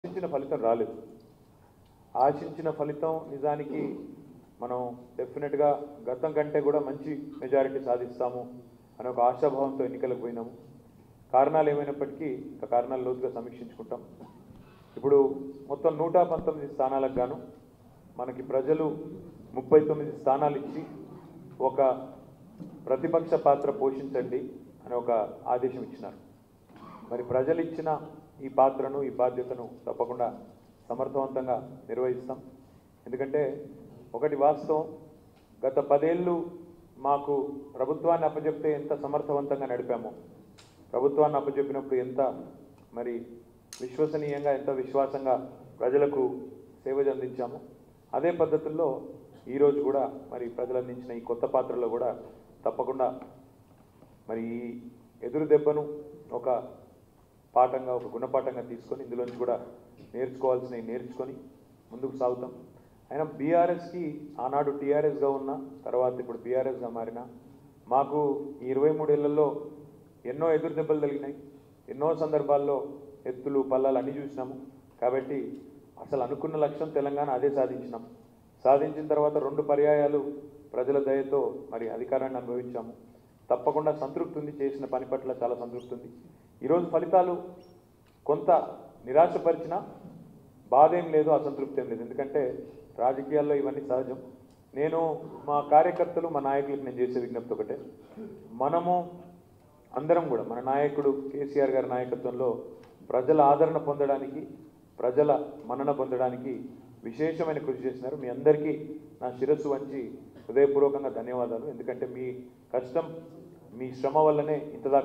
ఆశించిన ఫలితం రాలేదు ఆశించిన ఫలితం నిజానికి మనం డెఫినెట్గా గతం కంటే కూడా మంచి మెజారిటీ సాధిస్తాము అనే ఒక ఆశాభావంతో ఎన్నికలకు పోయినాము కారణాలు ఏమైనప్పటికీ ఆ కారణాలు లోతుగా సమీక్షించుకుంటాం ఇప్పుడు మొత్తం నూట పంతొమ్మిది స్థానాలకు గాను మనకి ప్రజలు ముప్పై తొమ్మిది స్థానాలు ఇచ్చి ఒక ప్రతిపక్ష పాత్ర పోషించండి అని ఒక ఆదేశం ఇచ్చినారు మరి ప్రజలు ఇచ్చిన ఈ పాత్రను ఈ బాధ్యతను తప్పకుండా సమర్థవంతంగా నిర్వహిస్తాం ఎందుకంటే ఒకటి వాస్తవం గత పదేళ్ళు మాకు ప్రభుత్వాన్ని అప్పచెప్తే ఎంత సమర్థవంతంగా నడిపామో ప్రభుత్వాన్ని అప్పచెప్పినప్పుడు ఎంత మరి విశ్వసనీయంగా ఎంత విశ్వాసంగా ప్రజలకు సేవ అందించాము అదే పద్ధతుల్లో ఈరోజు కూడా మరి ప్రజలు అందించిన ఈ కొత్త పాత్రలో కూడా తప్పకుండా మరి ఈ ఎదురు దెబ్బను ఒక పాఠంగా ఒక గుణపాఠంగా తీసుకొని ఇందులోంచి కూడా నేర్చుకోవాల్సినవి నేర్చుకొని ముందుకు సాగుతాం అయినా బీఆర్ఎస్కి ఆనాడు టీఆర్ఎస్గా ఉన్న తర్వాత ఇప్పుడు బీఆర్ఎస్గా మారిన మాకు ఈ ఇరవై మూడేళ్లలో ఎన్నో ఎదురు దెబ్బలు తగిలినాయి ఎన్నో సందర్భాల్లో ఎత్తులు పల్లాలు అన్నీ చూసినాము కాబట్టి అసలు అనుకున్న లక్ష్యం తెలంగాణ అదే సాధించినాం సాధించిన తర్వాత రెండు పర్యాయాలు ప్రజల దయతో మరి అధికారాన్ని అనుభవించాము తప్పకుండా సంతృప్తి ఉంది చేసిన పని పట్ల చాలా సంతృప్తి ఉంది ఈరోజు ఫలితాలు కొంత నిరాశపరిచిన బాధ ఏం లేదు అసంతృప్తి ఏం లేదు ఎందుకంటే రాజకీయాల్లో ఇవన్నీ సహజం నేను మా కార్యకర్తలు మా నాయకులకు నేను చేసే విజ్ఞప్తి ఒకటే మనము అందరం కూడా మన నాయకుడు కేసీఆర్ గారి నాయకత్వంలో ప్రజల ఆదరణ పొందడానికి ప్రజల మన్నన పొందడానికి విశేషమైన కృషి చేసినారు మీ అందరికీ నా శిరస్సు వంచి హృదయపూర్వకంగా ధన్యవాదాలు ఎందుకంటే మీ కష్టం మీ శ్రమ వల్లనే ఇంతదాకా